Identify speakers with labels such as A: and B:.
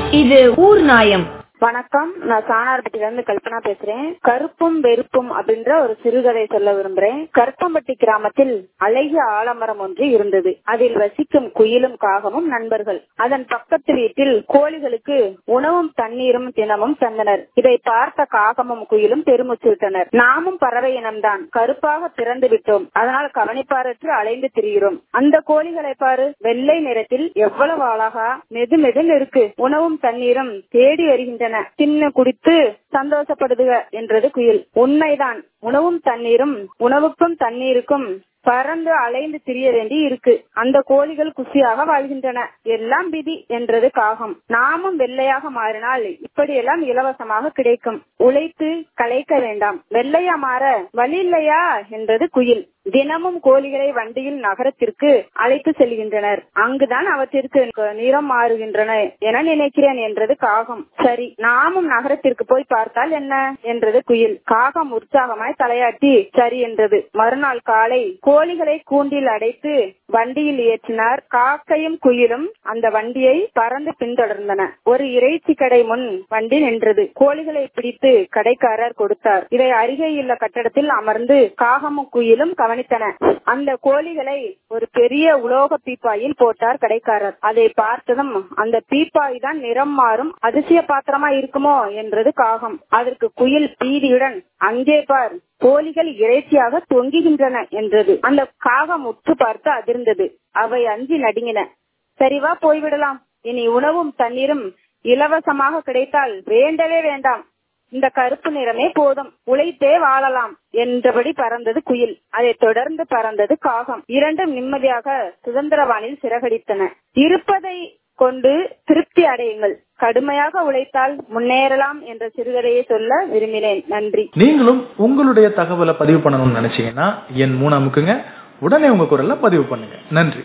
A: இது ஊர் நாயம்
B: வணக்கம் நான் சாணார்பட்டில இருந்து கல்பனா பேசுறேன் கருப்பும் வெறுப்பும் அப்படின்ற ஒரு சிறுகதை சொல்ல விரும்புறேன் கருப்பம்பட்டி கிராமத்தில் அழகிய ஆலமரம் ஒன்று இருந்தது அதில் வசிக்கும் குயிலும் காகமும் நண்பர்கள் அதன் பக்கத்து வீட்டில் கோழிகளுக்கு உணவும் தண்ணீரும் தினமும் தந்தனர் இதை பார்த்த காகமும் குயிலும் பெருமூச்சு விட்டனர் நாமும் பறவை இனம்தான் கருப்பாக பிறந்து விட்டோம் அதனால் கவனிப்பாரற்று அலைந்து திரிகிறோம் அந்த கோழிகளை பாரு வெள்ளை நிறத்தில் எவ்வளவு அழகா மெது மெதுன்னு இருக்கு உணவும் தண்ணீரும் தேடி வருகின்றன தின்னு குடித்து சந்தோஷப்படுதுக என்றது குயில் உண்மைதான் உணவும் தண்ணீரும் உணவுக்கும் தண்ணீருக்கும் பறந்து அலைந்து திரிய வேண்டி இருக்கு அந்த கோழிகள் குஷியாக வாழ்கின்றன எல்லாம் விதி என்றது காகம் நாமும் வெள்ளையாக மாறினால் இப்படியெல்லாம் இலவசமாக கிடைக்கும் உழைத்து கலைக்க வேண்டாம் வெள்ளையா மாற வழி இல்லையா என்றது குயில் தினமும் கோழிகளை வண்டியில் நகரத்திற்கு அழைத்து செல்கின்றனர் அங்குதான் அவற்றிற்கு நிறம் மாறுகின்றன என நினைக்கிறேன் என்றது காகம் சரி நாமும் நகரத்திற்கு போய் பார்த்தால் என்ன என்றது குயில் காகம் உற்சாகமாய் தலையாட்டி சரி என்றது மறுநாள் காலை கோழிகளை கூண்டில் அடைத்து வண்டியில் ஏற்றினார் காக்கையும் குயிலும் அந்த வண்டியை பறந்து பின்தொடர்ந்தன ஒரு இறைச்சி கடை முன் வண்டி நின்றது கோழிகளை பிடித்து கடைக்காரர் கொடுத்தார் இதை அருகேயுள்ள கட்டடத்தில் அமர்ந்து காகமும் குயிலும் கவனித்தன அந்த கோழிகளை ஒரு பெரிய உலோக பீப்பாயில் போட்டார் கடைக்காரர் அதை பார்த்ததும் அந்த பீப்பாய் தான் நிறம் மாறும் அதிசய பாத்திரமா இருக்குமோ என்றது காகம் அதற்கு குயில் பீதியுடன் அங்கே பார் கோழிகள் இறைச்சியாக தொங்குகின்றன என்றது அந்த காகம் உற்று பார்த்து அதிர்ந்தது அவை அஞ்சி நடுங்கின சரிவா போய்விடலாம் இனி உணவும் தண்ணீரும் இலவசமாக கிடைத்தால் வேண்டவே வேண்டாம் இந்த கருப்பு நிறமே போதும் உழைத்தே வாழலாம் என்றபடி பறந்தது குயில் அதை தொடர்ந்து பறந்தது காகம் இரண்டும் நிம்மதியாக சுதந்திரவானில் சிறகடித்தன இருப்பதை கொண்டு திருப்தி அடையுங்கள் கடுமையாக உழைத்தால் முன்னேறலாம் என்ற சிறுகதையை சொல்ல விரும்பினேன் நன்றி
C: நீங்களும் உங்களுடைய தகவலை பதிவு பண்ணணும்னு நினைச்சீங்கன்னா என் மூணு அமுக்குங்க உடனே உங்க குரல்ல பதிவு பண்ணுங்க நன்றி